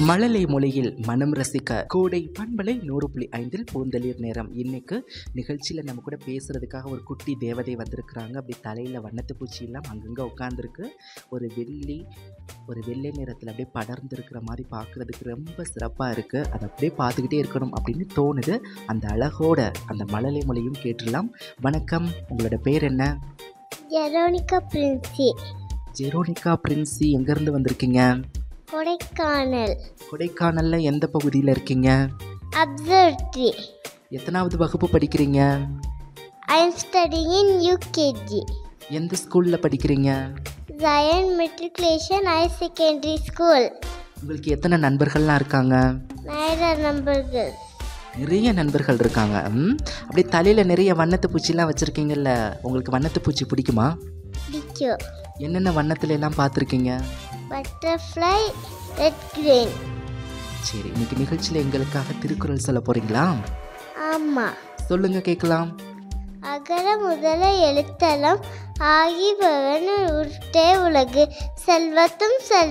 மழலை மொழியில் மனம் ரசிக்க கோடை பண்பலை நூறு புள்ளி ஐந்தில் பூந்தளிர் நேரம் இன்னைக்கு நிகழ்ச்சியில் நம்ம கூட பேசுறதுக்காக ஒரு குட்டி தேவதை வந்திருக்கிறாங்க அப்படி தலையில் வண்ணத்து பூச்சி எல்லாம் அங்கங்கே உட்காந்துருக்கு ஒரு வெள்ளி ஒரு வெள்ளை நிறத்தில் அப்படியே படர்ந்துருக்கிற மாதிரி பார்க்குறதுக்கு ரொம்ப சிறப்பாக இருக்குது அதை அப்படியே பார்த்துக்கிட்டே இருக்கணும் அப்படின்னு தோணுது அந்த அழகோட அந்த மழலை மொழியும் கேட்டுடலாம் வணக்கம் உங்களோட பேர் என்ன ஜெரோனிகா பிரின்சி ஜெரோனிகா பிரின்சி எங்கேருந்து வந்திருக்கீங்க கொடைக்கானல் கொடைக்கானலில் எந்த பகுதியில் இருக்கீங்க அப்சர்வரி எத்தனாவது வகுப்பு படிக்கிறீங்க ஐ எம் ஸ்டடிங் யூகேஜி எந்த ஸ்கூலில் படிக்கிறீங்க Jayan matriculation higher secondary school உங்களுக்கு எத்தனை நண்பர்கள்லாம் இருக்காங்க நயரா நம்பர்கள் நிறைய நண்பர்கள் இருக்காங்க ம் அப்படியே தலையில் நிறைய வண்ணத்து பூச்சிலாம் வச்சுருக்கீங்கல்ல உங்களுக்கு வண்ணத்து பூச்சி பிடிக்குமா பிடிக்கும் என்னென்ன வண்ணத்துல எல்லாம் பார்த்துருக்கீங்க பட்டர்ஃப்ளை ரெட் கிரீன் சரி இன்னைக்கு நிகழ்ச்சியில் எங்களுக்காக திருக்குறள் சொல்ல போகிறீங்களா ஆமாம் சொல்லுங்க கேட்கலாம் அகர முதல எழுத்தலம் ஆகிபவன் உருட்டே உலகு செல்வத்தும் செல்